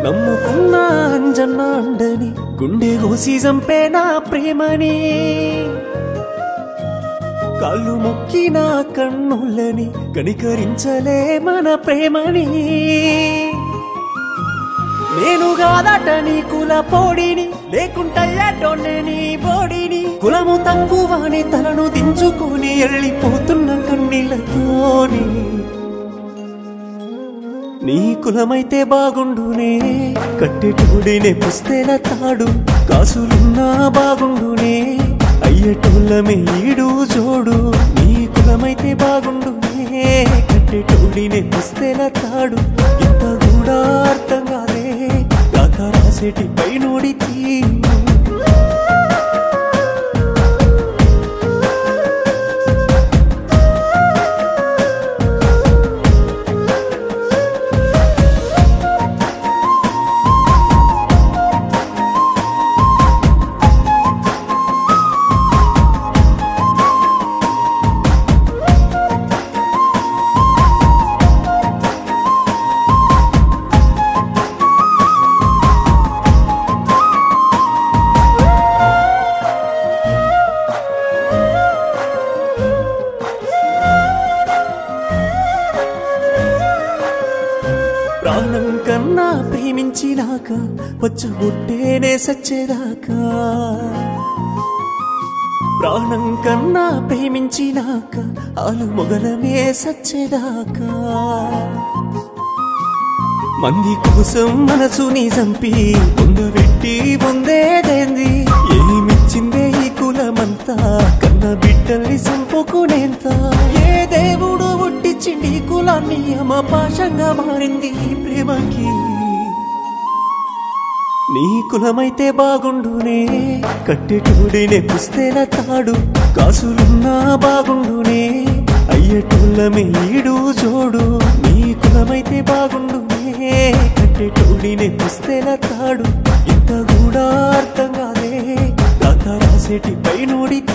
నమ్ముకున్న అంజన్న అండని గుండె కోసి చంపే నా ప్రేమని కాళ్ళు మొక్కిన కన్నులని కనికరించలే మన ప్రేమని నేను కాదట నీ కుల పోడిని లేకుంటే ఏటోనే నీ బోడిని కులము తక్కువని తలను దించుకొని వెళ్ళిపోతున్న కన్నీళ్ళతోని నీ కులమైతే బాగుండునే కట్టెటోడినే పుస్తెల తాడు కాసులున్నా బాగుండునే అయ్యేటోళ్ళమే ఈడు జోడు నీ కులమైతే బాగుండునే కట్టెటోడినే పుస్తెల తాడు ఇంత కూడా అర్థం కాదే గాథ రాసేటి పైనోడికి ప్రాణం కన్నా ప్రేమించినాక వచ్చబుట్టేనే సచ్చేదాకా ప్రాణం కన్నా ప్రేమించినాక ఆలు మొగలమే సచ్చేదాకా మంది కోసం మనసుని చంపి పొందబెట్టి పొందేదేంది ఏమిచ్చిందే ఈ కులమంతా కన్న బిడ్డల్ని చంపుకునేంత ఏ దేవుడు పుట్టించిండి ఈ కులాన్ని అమపాశంగా మారింది ఈ ప్రేమకి నీ కులమైతే బాగుండునే కట్టెటోడినే పుస్తెల తాడు కాసులున్నా బాగుండునే అయ్యేటోళ్ళమే ఈడు జోడు నీ కులమైతే బాగుండునే కట్టెటోడినే పుస్తెల తాడు ఇంత కూడా అర్థం కాదే రాత రాసేటి పైనోడికి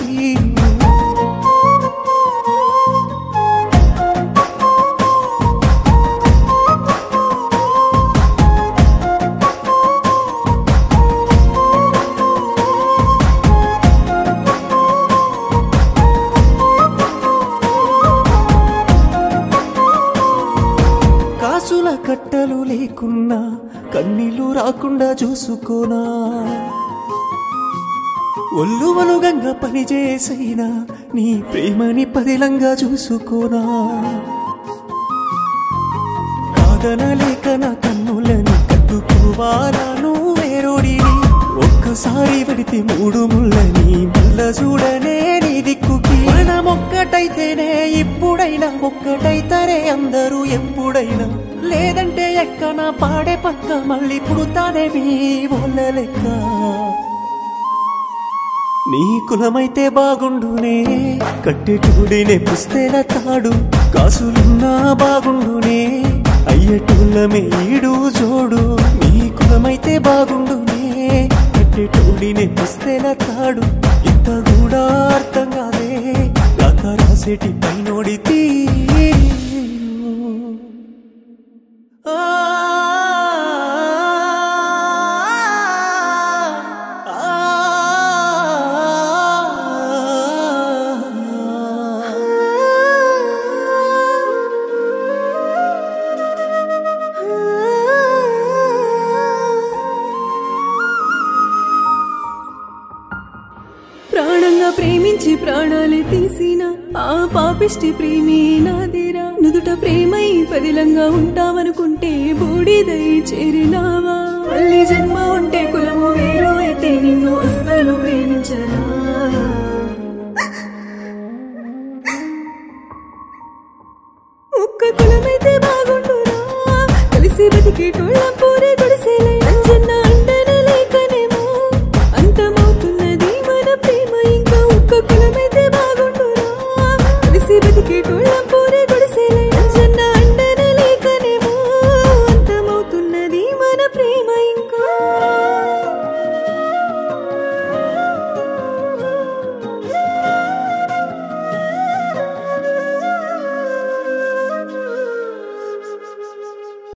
కాసుల కట్టలు లేకున్నా కన్నీళ్లు రాకుండా చూసుకోనా ఒళ్ళు వలుగంగా పనిచేసైనా నీ ప్రేమని పదిలంగా చూసుకోనా కాదనలేక నా కన్నులని కట్టుకోవాలా నువ్వేరోడిని ఒక్కసారి పడితే మూడు ముళ్ళని మళ్ళ చూడనే నీ దిక్కుకి మనం ఒక్కటైతేనే ఇప్పుడైనా ఒక్కటైతరే అందరూ ఎప్పుడైనా లేదంటే ఎక్కన పాడే పక్క మళ్ళీ పుడతానే మీ వాళ్ళ లెక్క నీ కులమైతే బాగుండునే కట్టెటోడినే పుస్తెల తాడు కాసులున్నా బాగుండునే అయ్యేటోళ్ళమే ఈడు జోడు నీ కులమైతే బాగుండునే కట్టెటోడినే పుస్తెల తాడు ఇంత కూడా అర్థం కాదే గాథ రాసేటి పైనోడితి ఆ ప్రాణంగా ప్రేమించి ప్రాణాలే తీసిన ఆ పాపిష్టి ప్రేమే నాదేరా నుదుట ప్రేమై పదిలంగా ఉంటావనుకుంటే బూడిదై చేరినావా మళ్ళీ జన్మ ఉంటే కులము వేరు